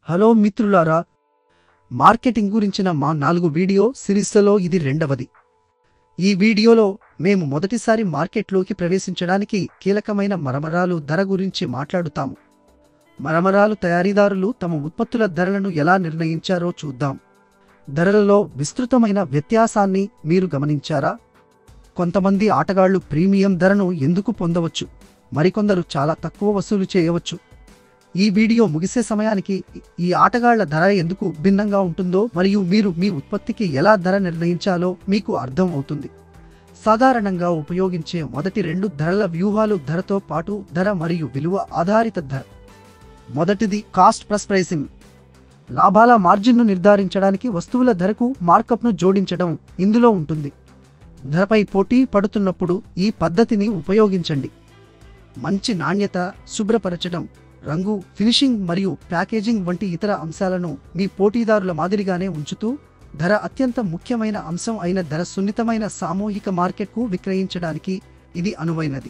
hello మిత్రులారా marketing గురించిన మా నాలుగు వీడియో సిరీస్లలో ఇది రెండవది ఈ వీడియోలో మేము మొదటిసారి మార్కెట్లోకి ప్రవేశించడానికి కీలకమైన మరమరాలు ధర గురించి మాట్లాడుతాము మరమరాలు తయారీదారులు తమ ఉత్పత్తుల ధరలను ఎలా నిర్ణయించారో చూద్దాం ధరలలో విస్తృతమైన వ్యత్యాసాన్ని మీరు గమనించారా కొంతమంది ఆటగాళ్లు ప్రీమియం ధరను ఎందుకు పొందవచ్చు మరికొందరు చాలా తక్కువ వసూలు చేయవచ్చు ఈ వీడియో ముగిసే సమయానికి ఈ ఆటగాళ్ల ధర ఎందుకు భిన్నంగా ఉంటుందో మరియు మీరు మీ ఉత్పత్తికి ఎలా ధర నిర్ణయించాలో మీకు అర్థం అవుతుంది సాధారణంగా ఉపయోగించే మొదటి రెండు ధరల వ్యూహాలు ధరతో పాటు ధర మరియు విలువ ఆధారిత ధర మొదటిది కాస్ట్ ప్లస్ ప్రైసింగ్ లాభాల మార్జిన్ను నిర్ధారించడానికి వస్తువుల ధరకు మార్కప్ను జోడించడం ఇందులో ఉంటుంది ధరపై పోటీ పడుతున్నప్పుడు ఈ పద్ధతిని ఉపయోగించండి మంచి నాణ్యత శుభ్రపరచడం రంగు ఫినిషింగ్ మరియు ప్యాకేజింగ్ వంటి ఇతర అంశాలను మీ పోటీదారుల మాదిరిగానే ఉంచుతూ ధర అత్యంత ముఖ్యమైన అంశం అయిన ధర సున్నితమైన సామూహిక మార్కెట్కు విక్రయించడానికి ఇది అనువైనది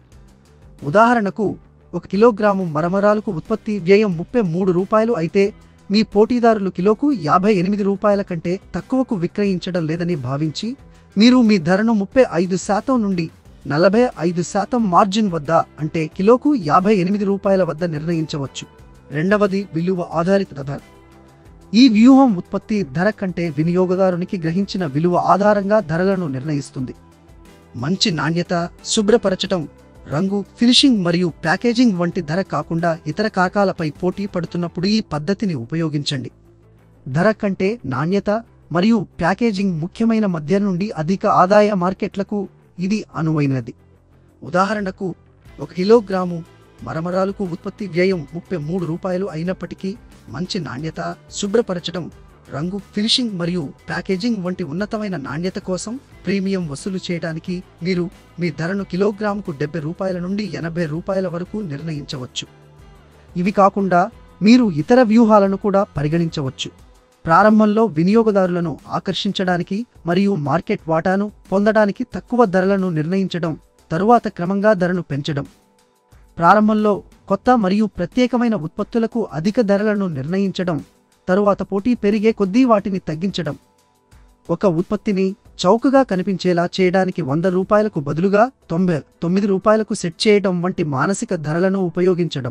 ఉదాహరణకు ఒక కిలోగ్రాము మరమరాలకు ఉత్పత్తి వ్యయం ముప్పై మూడు రూపాయలు అయితే మీ పోటీదారులు కిలోకు యాభై ఎనిమిది రూపాయల కంటే తక్కువకు విక్రయించడం లేదని భావించి మీరు మీ ధరను ముప్పై ఐదు శాతం నుండి నలభై ఐదు శాతం మార్జిన్ వద్ద అంటే కిలోకు యాభై ఎనిమిది రూపాయల వద్ద నిర్ణయించవచ్చు రెండవది విలువ ఆధారిత ధర ఈ వ్యూహం ఉత్పత్తి ధర కంటే వినియోగదారునికి గ్రహించిన విలువ ఆధారంగా ధరలను నిర్ణయిస్తుంది మంచి నాణ్యత శుభ్రపరచటం రంగు ఫినిషింగ్ మరియు ప్యాకేజింగ్ వంటి ధర కాకుండా ఇతర కాకాలపై పోటీ పడుతున్నప్పుడు ఈ పద్ధతిని ఉపయోగించండి ధర కంటే నాణ్యత మరియు ప్యాకేజింగ్ ముఖ్యమైన మధ్య నుండి అధిక ఆదాయ మార్కెట్లకు ఇది అనువైనది ఉదాహరణకు ఒక కిలోగ్రాము మరమరాలకు ఉత్పత్తి వ్యయం ముప్పై మూడు రూపాయలు అయినప్పటికీ మంచి నాణ్యత శుభ్రపరచడం రంగు ఫినిషింగ్ మరియు ప్యాకేజింగ్ వంటి ఉన్నతమైన నాణ్యత కోసం ప్రీమియం వసూలు చేయడానికి మీరు మీ ధరను కిలోగ్రాముకు డెబ్బై రూపాయల నుండి ఎనభై రూపాయల వరకు నిర్ణయించవచ్చు ఇవి కాకుండా మీరు ఇతర వ్యూహాలను కూడా పరిగణించవచ్చు ప్రారంభంలో వినియోగదారులను ఆకర్షించడానికి మరియు మార్కెట్ వాటాను పొందడానికి తక్కువ ధరలను నిర్ణయించడం తరువాత క్రమంగా ధరను పెంచడం ప్రారంభంలో కొత్త మరియు ప్రత్యేకమైన ఉత్పత్తులకు అధిక ధరలను నిర్ణయించడం తరువాత పోటీ పెరిగే కొద్దీ వాటిని తగ్గించడం ఒక ఉత్పత్తిని చౌకగా కనిపించేలా చేయడానికి వంద రూపాయలకు బదులుగా తొంభై తొమ్మిది రూపాయలకు సెట్ చేయడం వంటి మానసిక ధరలను ఉపయోగించడం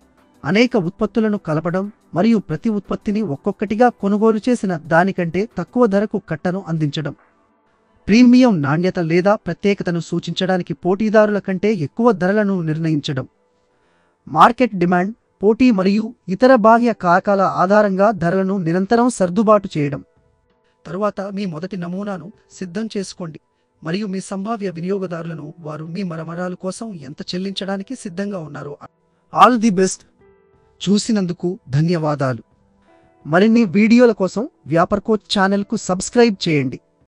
అనేక ఉత్పత్తులను కలపడం మరియు ప్రతి ఉత్పత్తిని ఒక్కొక్కటిగా కొనుగోలు చేసిన దానికంటే తక్కువ ధరకు కట్టను అందించడం ప్రీమియం నాణ్యత లేదా ప్రత్యేకతను సూచించడానికి పోటీదారుల కంటే ఎక్కువ ధరలను నిర్ణయించడం మార్కెట్ డిమాండ్ పోటీ మరియు ఇతర బాహ్య కారకాల ఆధారంగా ధరలను నిరంతరం సర్దుబాటు చేయడం తరువాత మీ మొదటి నమూనాను సిద్ధం చేసుకోండి మరియు మీ సంభావ్య వినియోగదారులను వారు మీ మరమరాలు కోసం ఎంత చెల్లించడానికి సిద్ధంగా ఉన్నారో ఆల్ ది బెస్ట్ చూసినందుకు ధన్యవాదాలు మరిన్ని వీడియోల కోసం వ్యాపర్ కోచ్ ఛానల్కు సబ్స్క్రైబ్ చేయండి